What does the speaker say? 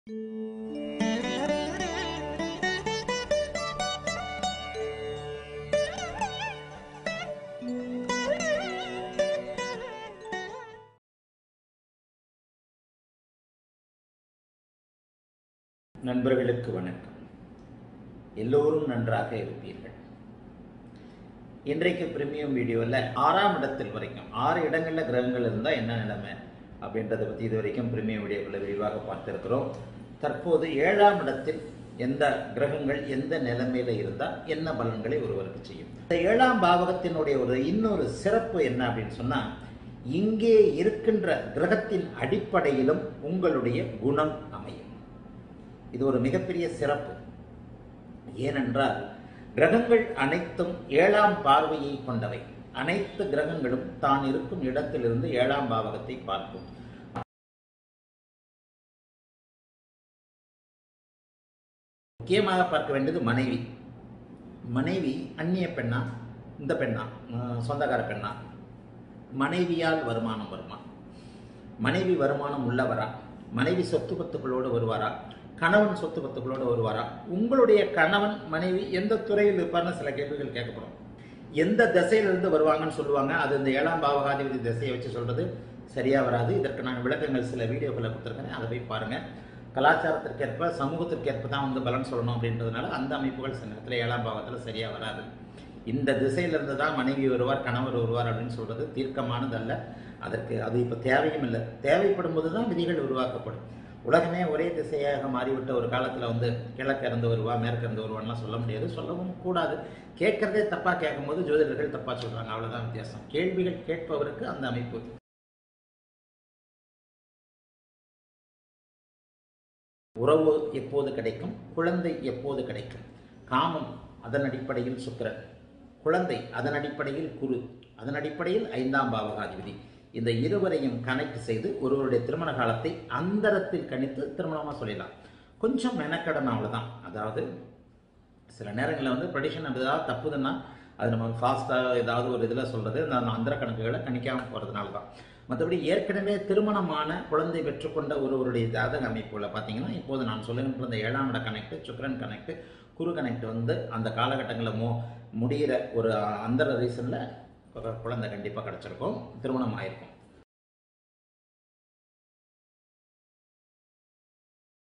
நண்பர்களுக்கு வணக்கம் எல்லோரும் நன்றாக இருப்பீர்கள் இன்றைக்கு பிரீமியம் வீடியோவில் ஆறாம் இடத்தில் வரைக்கும் ஆறு இடங்களில் கிரகங்கள் இருந்தால் என்ன நிலைமை அப்படின்றத பற்றி இது வரைக்கும் பிரீமியம் வீடியோவில் விரிவாக பார்த்துருக்கிறோம் தற்போது ஏழாம் இடத்தில் எந்த கிரகங்கள் எந்த நிலைமையில இருந்தால் என்ன பலன்களை ஒருவருக்கு செய்யும் இந்த ஏழாம் பாவகத்தினுடைய ஒரு இன்னொரு சிறப்பு என்ன அப்படின்னு சொன்னால் இங்கே இருக்கின்ற கிரகத்தின் அடிப்படையிலும் உங்களுடைய குணம் அமையும் இது ஒரு மிகப்பெரிய சிறப்பு ஏனென்றால் கிரகங்கள் அனைத்தும் ஏழாம் பார்வையை கொண்டவை அனைத்து கிரகங்களும் தான் இருக்கும் இடத்திலிருந்து ஏழாம் பாவகத்தை பார்க்கும் முக்கியமாக பார்க்க வேண்டியது மனைவி மனைவி அந்நிய பெண்ணா இந்த பெண்ணா அஹ் சொந்தக்கார பெண்ணா மனைவியால் வருமானம் வருமா மனைவி வருமானம் உள்ளவரா மனைவி சொத்து பத்துக்களோடு வருவாரா கணவன் சொத்து பத்துக்களோடு வருவாரா உங்களுடைய கணவன் மனைவி எந்த துறையில் இருப்பார்னு சில கேள்விகள் கேட்கப்படும் எந்த திசையிலிருந்து வருவாங்கன்னு சொல்லுவாங்க அது இந்த ஏழாம் பாவகாதிபதி திசையை வச்சு சொல்றது சரியா வராது இதற்கு நான் விளக்கங்கள் சில வீடியோக்களை கொடுத்துருக்கேன் அதை போய் பாருங்க கலாச்சாரத்திற்கேற்ப சமூகத்திற்கேற்ப தான் வந்து பலன் சொல்லணும் அப்படின்றதுனால அந்த அமைப்புகள் சில நேரத்தில் ஏழாம் பாவத்தில் சரியா வராது இந்த திசையிலிருந்து தான் மனைவி வருவார் கணவர் வருவார் அப்படின்னு சொல்றது தீர்க்கமானது அல்ல அதற்கு அது இப்போ தேவையும் இல்லை தேவைப்படும் போது தான் விதிகள் உருவாக்கப்படும் உலகமே ஒரே திசையாக மாறிவிட்ட ஒரு காலத்தில் வந்து கிழக்கு இறந்து வருவா மேற்கு இறந்து வருவான்லாம் சொல்ல முடியாது சொல்லவும் கூடாது கேட்கறதே தப்பாக கேட்கும்போது ஜோதிடர்கள் தப்பாக சொல்கிறாங்க அவ்வளோதான் வித்தியாசம் கேள்விகள் கேட்பவருக்கு அந்த அமைப்பு உறவு எப்போது கிடைக்கும் குழந்தை எப்போது கிடைக்கும் காமம் அதன் அடிப்படையில் சுக்கிரன் குழந்தை அதன் அடிப்படையில் குரு அதன் அடிப்படையில் ஐந்தாம் பாவகாதிபதி இந்த இருவரையும் கனெக்ட் செய்து ஒருவருடைய திருமண காலத்தை அந்தரத்தில் கணித்து திருமணமாக சொல்லிடலாம் கொஞ்சம் மெனக்கடன் அவ்வளோதான் அதாவது சில நேரங்களில் வந்து ப்ரெடிஷன் ஏதாவது தப்புதுன்னா அது நம்ம ஃபாஸ்ட்டாக ஏதாவது ஒரு இதில் சொல்கிறது அந்த அந்தர கணக்குகளை கணிக்காமல் போகிறதுனால தான் மற்றபடி ஏற்கனவே திருமணமான குழந்தை பெற்றுக்கொண்ட ஒருவருடைய ஜாதக அமைப்புகளை பார்த்தீங்கன்னா இப்போது நான் சொல்லுகின்ற இந்த ஏழாம் இட கனெக்ட் சுக்கரன் கனெக்ட் குரு கனெக்ட் வந்து அந்த காலகட்டங்களில் மோ முடிகிற ஒரு அந்தர ரீசனில் குழந்தை கண்டிப்பாக கிடச்சிருக்கும் திருமணம் ஆயிருக்கும்